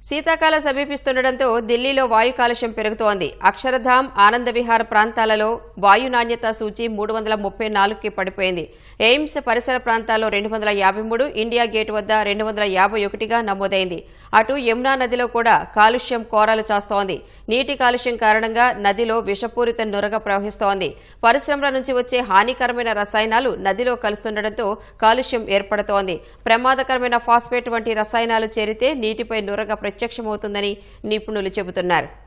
శీతాకాలం సమీపిస్తుండటంతో ఢిల్లీలో వాయు కాలుష్యం పెరుగుతోంది అక్షరధామ్ ఆనంద విహార ప్రాంతాలలో వాయు నాణ్యత సూచి మూడు వందల ముప్పై నాలుగుకి పడిపోయింది ఎయిమ్స్ పరిసర ప్రాంతాల్లో రెండు వందల యాభై మూడు ఇండియా గేట్ వద్ద రెండు వందల యాభై ఒకటిగా నమోదైంది అటు యమునా నదిలో కూడా కాలుష్యం కోరలు చాస్తోంది నీటి కాలుష్యం కారణంగా నదిలో విషపూరిత నురగ ప్రవహిస్తోంది పరిశ్రమల నుంచి వచ్చే హానికరమైన రసాయనాలు నదిలో కలుస్తుండటంతో కాలుష్యం ఏర్పడుతోంది ప్రమాదకరమైన ఫాస్ఫేట్ వంటి రసాయనాలు చేరితే నీటిపై నురగ ప్రత్యక్షమవుతుందని నిపుణులు చెబుతున్నారు